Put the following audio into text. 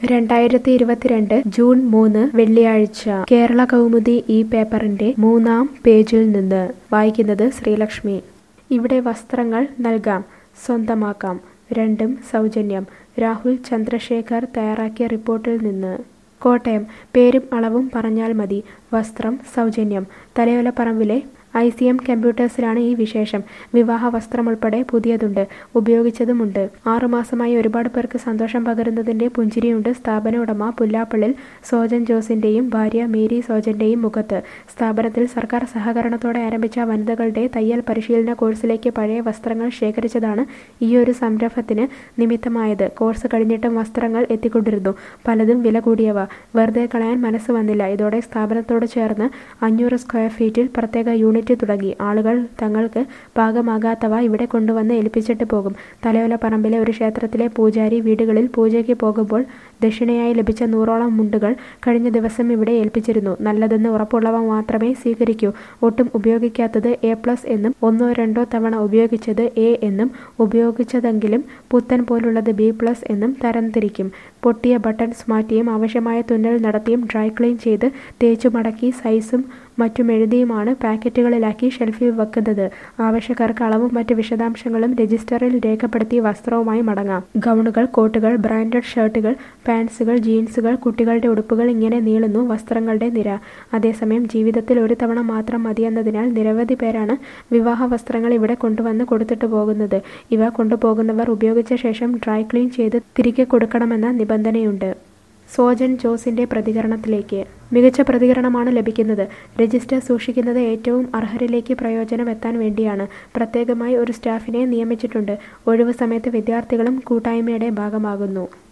രണ്ടായിരത്തി ഇരുപത്തിരണ്ട് ജൂൺ മൂന്ന് വെള്ളിയാഴ്ച കേരള കൗമുദി ഈ പേപ്പറിന്റെ മൂന്നാം പേജിൽ നിന്ന് വായിക്കുന്നത് ശ്രീലക്ഷ്മി ഇവിടെ വസ്ത്രങ്ങൾ നൽകാം സ്വന്തമാക്കാം രണ്ടും സൗജന്യം രാഹുൽ ചന്ദ്രശേഖർ തയ്യാറാക്കിയ റിപ്പോർട്ടിൽ നിന്ന് കോട്ടയം പേരും അളവും പറഞ്ഞാൽ മതി വസ്ത്രം സൗജന്യം തലയോലപ്പറമ്പിലെ ഐ സി എം കമ്പ്യൂട്ടേഴ്സിലാണ് ഈ വിശേഷം വിവാഹ വസ്ത്രം ഉൾപ്പെടെ പുതിയതുണ്ട് ഉപയോഗിച്ചതുമുണ്ട് ആറുമാസമായി ഒരുപാട് പേർക്ക് സന്തോഷം പകരുന്നതിന്റെ പുഞ്ചിരിയുണ്ട് സ്ഥാപന ഉടമ പുല്ലാപ്പള്ളിൽ സോജൻ ജോസിന്റെയും ഭാര്യ മേരി സോജന്റെയും മുഖത്ത് സ്ഥാപനത്തിൽ സർക്കാർ സഹകരണത്തോടെ ആരംഭിച്ച വനിതകളുടെ തയ്യൽ പരിശീലന കോഴ്സിലേക്ക് പഴയ വസ്ത്രങ്ങൾ ശേഖരിച്ചതാണ് ഈയൊരു സംരംഭത്തിന് നിമിത്തമായത് കോഴ്സ് കഴിഞ്ഞിട്ടും വസ്ത്രങ്ങൾ എത്തിക്കൊണ്ടിരുന്നു പലതും വില കൂടിയവ വെറുതെ കളയാൻ മനസ്സ് വന്നില്ല ഇതോടെ സ്ഥാപനത്തോട് ചേർന്ന് അഞ്ഞൂറ് സ്ക്വയർ ഫീറ്റിൽ പ്രത്യേക യൂണിറ്റ് തുടങ്ങി ആളുകൾ തങ്ങൾക്ക് പാകമാകാത്തവ ഇവിടെ കൊണ്ടുവന്ന് ഏൽപ്പിച്ചിട്ട് പോകും തലയോല പറമ്പിലെ ഒരു ക്ഷേത്രത്തിലെ പൂജാരി വീടുകളിൽ പൂജയ്ക്ക് പോകുമ്പോൾ ദക്ഷിണയായി ലഭിച്ച നൂറോളം മുണ്ടുകൾ കഴിഞ്ഞ ദിവസം ഇവിടെ ഏൽപ്പിച്ചിരുന്നു നല്ലതെന്ന് ഉറപ്പുള്ളവ മാത്രമേ സ്വീകരിക്കൂ ഒട്ടും ഉപയോഗിക്കാത്തത് എ പ്ലസ് എന്നും ഒന്നോ രണ്ടോ തവണ ഉപയോഗിച്ചത് എ എന്നും ഉപയോഗിച്ചതെങ്കിലും പുത്തൻ പോലുള്ളത് ബി പ്ലസ് എന്നും തരംതിരിക്കും പൊട്ടിയ ബട്ടൺസ് മാറ്റിയും ആവശ്യമായ തുന്നൽ നടത്തിയും ഡ്രൈ ക്ലീൻ ചെയ്ത് തേച്ചു മടക്കി സൈസും മറ്റും എഴുതിയുമാണ് പാക്കറ്റുകളിലാക്കി ഷെൽഫിൽ വെക്കുന്നത് ആവശ്യക്കാർക്ക് അളവും മറ്റ് വിശദാംശങ്ങളും രജിസ്റ്ററിൽ രേഖപ്പെടുത്തി വസ്ത്രവുമായി മടങ്ങാം ഗൗണുകൾ കോട്ടുകൾ ബ്രാൻഡഡ് ഷർട്ടുകൾ പാൻസുകൾ ജീൻസുകൾ കുട്ടികളുടെ ഉടുപ്പുകൾ ഇങ്ങനെ നീളുന്നു വസ്ത്രങ്ങളുടെ നിര അതേസമയം ജീവിതത്തിൽ ഒരു തവണ മാത്രം മതിയെന്നതിനാൽ നിരവധി പേരാണ് വിവാഹ വസ്ത്രങ്ങൾ ഇവിടെ കൊണ്ടുവന്ന് കൊടുത്തിട്ട് പോകുന്നത് ഇവ കൊണ്ടുപോകുന്നവർ ഉപയോഗിച്ച ശേഷം ഡ്രൈ ക്ലീൻ ചെയ്ത് തിരികെ കൊടുക്കണമെന്ന നിബന്ധനയുണ്ട് സോജൻ ജോസിന്റെ പ്രതികരണത്തിലേക്ക് മികച്ച പ്രതികരണമാണ് ലഭിക്കുന്നത് രജിസ്റ്റർ സൂക്ഷിക്കുന്നത് ഏറ്റവും അർഹരിലേക്ക് പ്രയോജനം എത്താൻ വേണ്ടിയാണ് പ്രത്യേകമായി ഒരു സ്റ്റാഫിനെ നിയമിച്ചിട്ടുണ്ട് ഒഴിവു സമയത്ത് വിദ്യാർത്ഥികളും കൂട്ടായ്മയുടെ ഭാഗമാകുന്നു